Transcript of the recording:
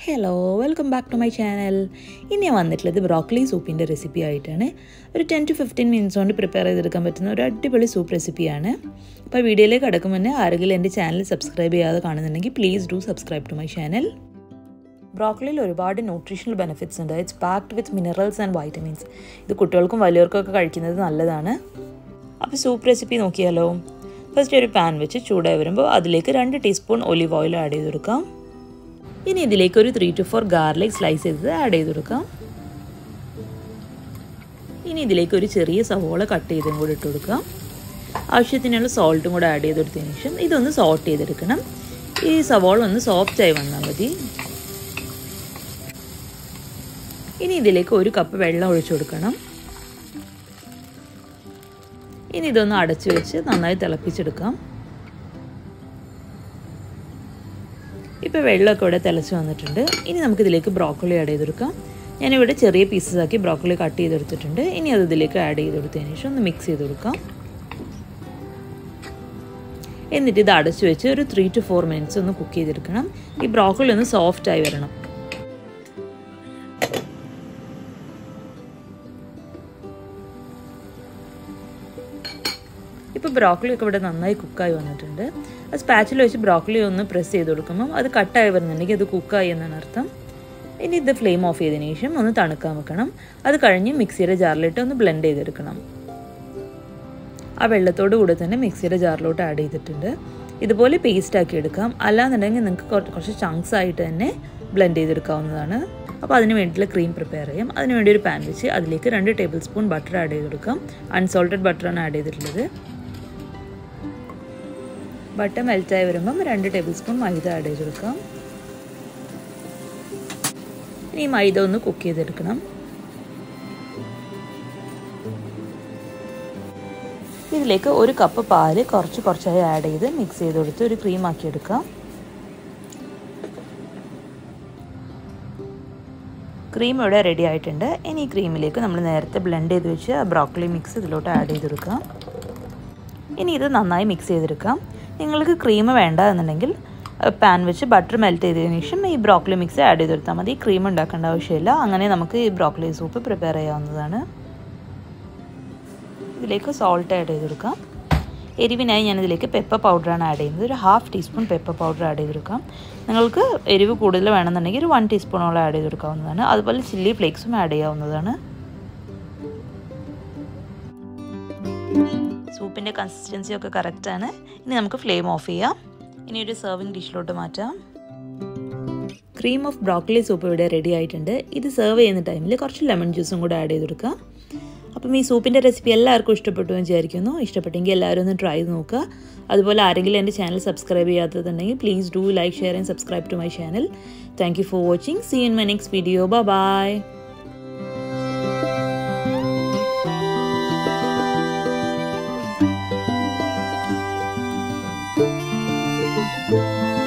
Hello welcome back to my channel ഇനി ഞാൻ വന്നിട്ടുള്ളത് ബ്രോക്കലി സൂപ്പിൻ്റെ റെസിപ്പി ആയിട്ടാണ് ഒരു ടെൻ ടു ഫിഫ്റ്റീൻ മിനിറ്റ്സ് കൊണ്ട് പ്രിപ്പയർ ചെയ്തെടുക്കാൻ പറ്റുന്ന ഒരു അടിപൊളി സൂപ്പ് റെസിപ്പിയാണ് അപ്പോൾ വീഡിയോയിലേക്ക് കിടക്കും മുന്നേ ആരെങ്കിലും എൻ്റെ ചാനൽ സബ്സ്ക്രൈബ് ചെയ്യാതെ കാണുന്നുണ്ടെങ്കിൽ please do subscribe to my channel ബ്രോക്കലിയിൽ ഒരുപാട് ന്യൂട്രീഷണൽ ബെനിഫിറ്റ്സ് ഉണ്ട് it's packed with minerals and vitamins ഇത് കുട്ടികൾക്കും വലിയവർക്കും ഒക്കെ കഴിക്കുന്നത് നല്ലതാണ് അപ്പോൾ സൂപ്പ് റെസിപ്പി നോക്കിയാലോ ഫസ്റ്റ് ഒരു പാൻ വെച്ച് ചൂടായി വരുമ്പോൾ അതിലേക്ക് രണ്ട് ടീസ്പൂൺ ഒലിവ് ഓയിൽ ആഡ് ചെയ്ത് കൊടുക്കാം ഇനി ഇതിലേക്ക് ഒരു three to four garlic slice ചെയ്തത് ആഡ് ചെയ്ത് കൊടുക്കാം ഇനി ഇതിലേക്ക് ഒരു ചെറിയ സവോള കട്ട് ചെയ്തും കൂടി ഇട്ട് കൊടുക്കാം ആവശ്യത്തിനുള്ള സോൾട്ടും കൂടെ ആഡ് ചെയ്ത് കൊടുത്തതിന് ശേഷം ഇതൊന്ന് സോട്ട് ചെയ്തെടുക്കണം ഈ സവോള ഒന്ന് സോഫ്റ്റ് ആയി വന്നാൽ മതി ഇനി ഇതിലേക്ക് ഒരു കപ്പ് വെള്ളം ഒഴിച്ചു കൊടുക്കണം ഇനി ഇതൊന്ന് അടച്ചു വെച്ച് നന്നായി തിളപ്പിച്ചെടുക്കാം ഇപ്പോൾ വെള്ളമൊക്കെ ഇവിടെ തിളച്ച് വന്നിട്ടുണ്ട് ഇനി നമുക്കിതിലേക്ക് ബ്രോക്കോളി ആഡ് ചെയ്തെടുക്കാം ഞാനിവിടെ ചെറിയ പീസസ് ആക്കി ബ്രോക്കോളി കട്ട് ചെയ്തെടുത്തിട്ടുണ്ട് ഇനി അത് ഇതിലേക്ക് ആഡ് ചെയ്ത് കൊടുത്തതിന് ശേഷം ഒന്ന് മിക്സ് ചെയ്ത് കൊടുക്കാം എന്നിട്ട് ഇത് അടച്ചു വെച്ച് ഒരു ത്രീ ടു ഫോർ മിനിറ്റ്സ് ഒന്ന് കുക്ക് ചെയ്തെടുക്കണം ഈ ബ്രോക്കോളി ഒന്ന് സോഫ്റ്റ് ആയി വരണം ഇപ്പോൾ ബ്രോക്കലി ഒക്കെ ഇവിടെ നന്നായി കുക്കായി വന്നിട്ടുണ്ട് അത് സ്പാച്ചിൽ വെച്ച് ബ്രോക്കലി ഒന്ന് പ്രസ് ചെയ്ത് കൊടുക്കുമ്പം അത് കട്ടായി വരുന്നുണ്ടെങ്കിൽ അത് കുക്കായി എന്നാണ് അർത്ഥം ഇനി ഇത് ഫ്ലെയിം ഓഫ് ചെയ്തതിന് ശേഷം ഒന്ന് തണുക്കാൻ വെക്കണം അത് കഴിഞ്ഞ് മിക്സിയുടെ ജാറിലിട്ട് ഒന്ന് ബ്ലെൻഡ് ചെയ്തെടുക്കണം ആ വെള്ളത്തോട് കൂടെ തന്നെ മിക്സിയുടെ ജാറിലോട്ട് ആഡ് ചെയ്തിട്ടുണ്ട് ഇതുപോലെ പേസ്റ്റ് ആക്കി എടുക്കാം അല്ലാന്നുണ്ടെങ്കിൽ നിങ്ങൾക്ക് കുറച്ച് ചങ്ക്സ് ആയിട്ട് തന്നെ ബ്ലെൻഡ് ചെയ്തെടുക്കാവുന്നതാണ് അപ്പോൾ അതിന് വേണ്ടിയിട്ടുള്ള ക്രീം പ്രിപ്പയർ ചെയ്യാം അതിന് വേണ്ടി ഒരു പാൻ വെച്ച് അതിലേക്ക് രണ്ട് ടേബിൾ സ്പൂൺ ബട്ടർ ആഡ് ചെയ്ത് കൊടുക്കാം അൺസോൾട്ടഡ് ബട്ടറാണ് ആഡ് ചെയ്തിട്ടുള്ളത് ബട്ടർ മെൽറ്റായി വരുമ്പം രണ്ട് ടേബിൾ സ്പൂൺ മൈദ ആഡ് ചെയ്ത് കൊടുക്കാം ഇനി മൈദ ഒന്ന് കുക്ക് ചെയ്തെടുക്കണം ഇതിലേക്ക് ഒരു കപ്പ് പാല് കുറച്ച് കുറച്ചായി ആഡ് ചെയ്ത് മിക്സ് ചെയ്ത് കൊടുത്ത് ഒരു ക്രീം ആക്കി എടുക്കാം ക്രീം ഇവിടെ റെഡി ആയിട്ടുണ്ട് ഇനി ഈ ക്രീമിലേക്ക് നമ്മൾ നേരത്തെ ബ്ലെൻഡ് ചെയ്ത് വെച്ച് ബ്രോക്കലി മിക്സ് ഇതിലോട്ട് ആഡ് ചെയ്ത് കൊടുക്കാം ഇനി ഇത് നന്നായി മിക്സ് ചെയ്തെടുക്കാം നിങ്ങൾക്ക് ക്രീം വേണ്ട എന്നുണ്ടെങ്കിൽ പാൻ വെച്ച് ബട്ടർ മെൽറ്റ് ചെയ്തതിന് ശേഷം ഈ ബ്രോക്കലി മിക്സ് ആഡ് ചെയ്ത് കൊടുത്താൽ മതി ക്രീം ഉണ്ടാക്കേണ്ട ആവശ്യമില്ല അങ്ങനെ നമുക്ക് ഈ ബ്രോക്കലി സൂപ്പ് പ്രിപ്പയർ ചെയ്യാവുന്നതാണ് ഇതിലേക്ക് സോൾട്ട് ആഡ് ചെയ്ത് കൊടുക്കാം എരിവിനായി ഞാൻ ഇതിലേക്ക് പെപ്പർ പൗഡറാണ് ആഡ് ചെയ്യുന്നത് ഒരു half teaspoon pepper powder add ചെയ്ത് കൊടുക്കാം നിങ്ങൾക്ക് എരിവ് കൂടുതൽ വേണമെന്നുണ്ടെങ്കിൽ ഒരു വൺ ടീസ്പൂണോളം ആഡ് ചെയ്ത് കൊടുക്കാവുന്നതാണ് അതുപോലെ ചില്ലി ഫ്ലേക്സും ആഡ് ചെയ്യാവുന്നതാണ് സൂപ്പിൻ്റെ കൺസിസ്റ്റൻസി ഒക്കെ കറക്റ്റാണ് ഇനി നമുക്ക് ഫ്ലെയിം ഓഫ് ചെയ്യാം ഇനി ഒരു സെർവിങ് ഡിഷിലോട്ട് മാറ്റാം ക്രീം ഓഫ് ബ്രോക്കലി സൂപ്പ് ഇവിടെ റെഡി ആയിട്ടുണ്ട് ഇത് സെർവ് ചെയ്യുന്ന ടൈമിൽ കുറച്ച് ലെമൺ ജ്യൂസും കൂടെ ആഡ് ചെയ്ത് കൊടുക്കാം അപ്പം ഈ സൂപ്പിൻ്റെ റെസിപ്പി എല്ലാവർക്കും ഇഷ്ടപ്പെട്ടു എന്ന് വിചാരിക്കുന്നു ഇഷ്ടപ്പെട്ടെങ്കിൽ എല്ലാവരും ഒന്ന് ട്രൈ ചെയ്ത് നോക്കുക അതുപോലെ ആരെങ്കിലും എൻ്റെ ചാനൽ സബ്സ്ക്രൈബ് ചെയ്യാത്തതുണ്ടെങ്കിൽ please do like share and subscribe to my channel thank you for watching see in my next video bye Thank you.